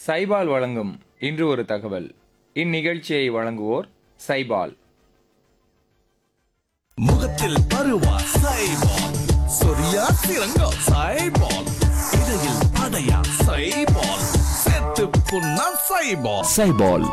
சைபால் வழங்கும் இன்று ஒரு தகவல் இந்நிகழ்ச்சியை வழங்குவோர் சைபால் முகத்தில் பருவா சைபால் சொரியா சிறங்கா சைபால் இடையில் அடையா சைபால் செத்து புண்ணா சைபால் சைபால்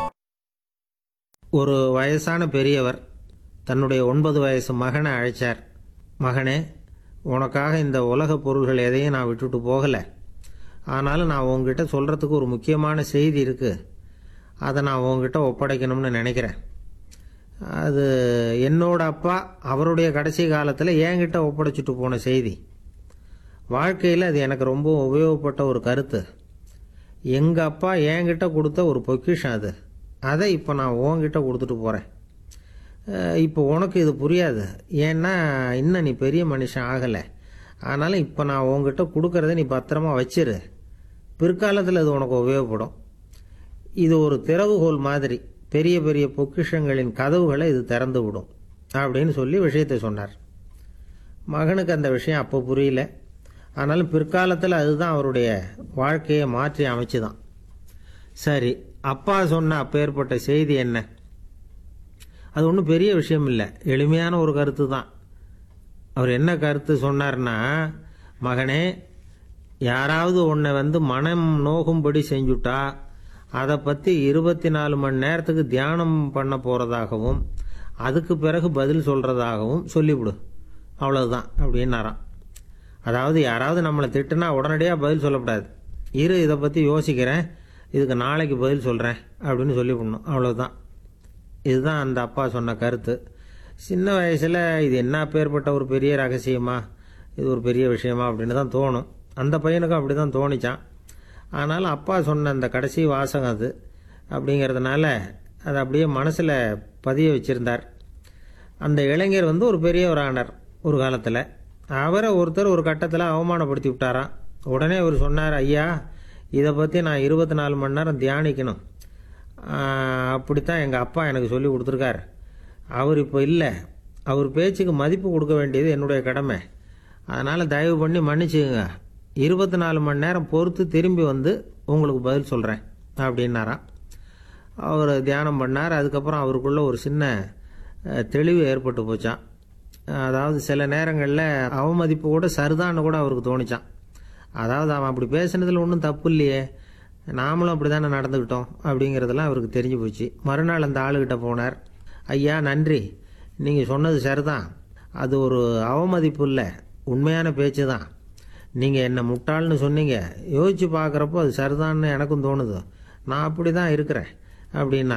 ஒரு வயசான பெரியவர் தன்னுடைய ஒன்பது வயசு மகனை அழைச்சார் மகனே உனக்காக இந்த உலக பொருள்கள் எதையும் நான் விட்டுட்டு போகலை ஆனாலும் நான் உங்ககிட்ட சொல்கிறதுக்கு ஒரு முக்கியமான செய்தி இருக்குது அதை நான் உங்ககிட்ட ஒப்படைக்கணும்னு நினைக்கிறேன் அது என்னோட அப்பா அவருடைய கடைசி காலத்தில் என்கிட்ட ஒப்படைச்சிட்டு போன செய்தி வாழ்க்கையில் அது எனக்கு ரொம்ப உபயோகப்பட்ட ஒரு கருத்து எங்கள் அப்பா என்கிட்ட கொடுத்த ஒரு பொக்கிஷம் அது அதை இப்போ நான் உன்கிட்ட கொடுத்துட்டு போகிறேன் இப்போ உனக்கு இது புரியாது ஏன்னா இன்னும் நீ பெரிய மனுஷன் ஆகலை ஆனாலும் இப்போ நான் உன்கிட்ட கொடுக்கறத நீ பத்திரமா வச்சிரு பிற்காலத்தில் இது உனக்கு உபயோகப்படும் இது ஒரு திறவுகோல் மாதிரி பெரிய பெரிய பொக்கிஷங்களின் கதவுகளை இது திறந்து விடும் அப்படின்னு சொல்லி விஷயத்தை சொன்னார் மகனுக்கு அந்த விஷயம் அப்போ புரியல ஆனாலும் பிற்காலத்தில் அதுதான் அவருடைய வாழ்க்கையை மாற்றி அமைச்சுதான் சரி அப்பா சொன்ன அப்பேற்பட்ட செய்தி என்ன அது ஒன்றும் பெரிய விஷயம் இல்லை எளிமையான ஒரு கருத்து தான் அவர் என்ன கருத்து சொன்னார்னா மகனே யாராவது உன்னை வந்து மனம் நோகும்படி செஞ்சுட்டா அதை பற்றி இருபத்தி நாலு மணி நேரத்துக்கு தியானம் பண்ண போகிறதாகவும் அதுக்கு பிறகு பதில் சொல்கிறதாகவும் சொல்லிவிடு அவ்வளவுதான் அப்படின்னாராம் அதாவது யாராவது நம்மளை திட்டுனா உடனடியாக பதில் சொல்லக்கூடாது இரு இதை பற்றி யோசிக்கிறேன் இதுக்கு நாளைக்கு பதில் சொல்கிறேன் அப்படின்னு சொல்லிவிடணும் அவ்வளவுதான் இதுதான் அந்த அப்பா சொன்ன கருத்து சின்ன வயசில் இது என்ன பேர்பட்ட ஒரு பெரிய ரகசியமா இது ஒரு பெரிய விஷயமா அப்படின்னு தான் தோணும் அந்த பையனுக்கும் அப்படி தான் தோணிச்சான் ஆனாலும் அப்பா சொன்ன அந்த கடைசி வாசகம் அது அப்படிங்கிறதுனால அதை அப்படியே மனசில் பதிய வச்சிருந்தார் அந்த இளைஞர் வந்து ஒரு பெரியவர் ஆனார் ஒரு காலத்தில் அவரை ஒருத்தர் ஒரு கட்டத்தில் அவமானப்படுத்தி விட்டாராம் உடனே அவர் சொன்னார் ஐயா இதை பற்றி நான் இருபத்தி நாலு மணி நேரம் தியானிக்கணும் ஆஹ், அப்படித்தான் எங்கள் அப்பா எனக்கு சொல்லி கொடுத்துருக்கார் அவர் இப்போ இல்லை அவர் பேச்சுக்கு மதிப்பு கொடுக்க வேண்டியது என்னுடைய கடமை அதனால் தயவு பண்ணி மன்னிச்சுக்குங்க இருபத்தி நாலு மணி நேரம் பொறுத்து திரும்பி வந்து உங்களுக்கு பதில் சொல்கிறேன் அப்படின்னாராம் அவர் தியானம் பண்ணார் அதுக்கப்புறம் அவருக்குள்ள ஒரு சின்ன அஹ், தெளிவு ஏற்பட்டு போச்சான் அதாவது சில நேரங்களில் அவமதிப்பு கூட சரிதான்னு கூட அவருக்கு தோணிச்சான் அதாவது அவன் அப்படி பேசுனதில் ஒன்றும் தப்பு இல்லையே நாமளும் அப்படி தானே நடந்துக்கிட்டோம் அப்படிங்கிறதெல்லாம் அவருக்கு தெரிஞ்சு போச்சு மறுநாள் அந்த ஆளுகிட்ட போனார் ஐயா நன்றி நீங்கள் சொன்னது சரிதான் அது ஒரு அவமதிப்பு இல்லை உண்மையான பேச்சு தான் நீங்கள் என்ன முட்டாள்னு சொன்னீங்க யோசிச்சு பார்க்குறப்போ அது சரிதான்னு எனக்கும் தோணுது நான் அப்படி தான் இருக்கிறேன் அப்படின்னா